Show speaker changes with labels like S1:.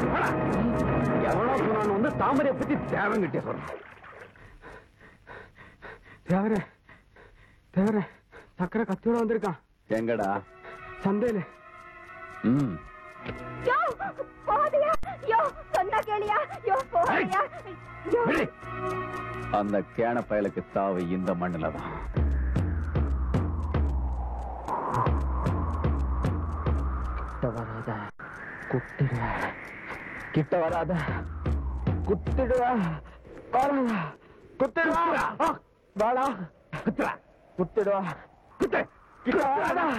S1: எவனோ சொன்னான்னு வந்து தாமரையை பத்தி தேவங்கிட்டே சொல்றான்
S2: தேவரே தேவரே சக்கரை கத்தியோட வந்திருக்கான்
S1: எங்கடா
S2: சந்தையில
S1: ம்
S3: யோ போதியா யோ சொன்னா கேளியா யோ போதியா யோ
S1: விடு. அந்த கேன பயலுக்கு தாவு இந்த மண்ணுல தான்
S2: கிட்ட வராத குத்திடுவ கிட்ட வராத குத்திடுவ வராத குத்திடுவா வாடா
S1: குத்துறா.
S2: குத்திடுவா
S1: குத்து.
S2: கிட்ட வராத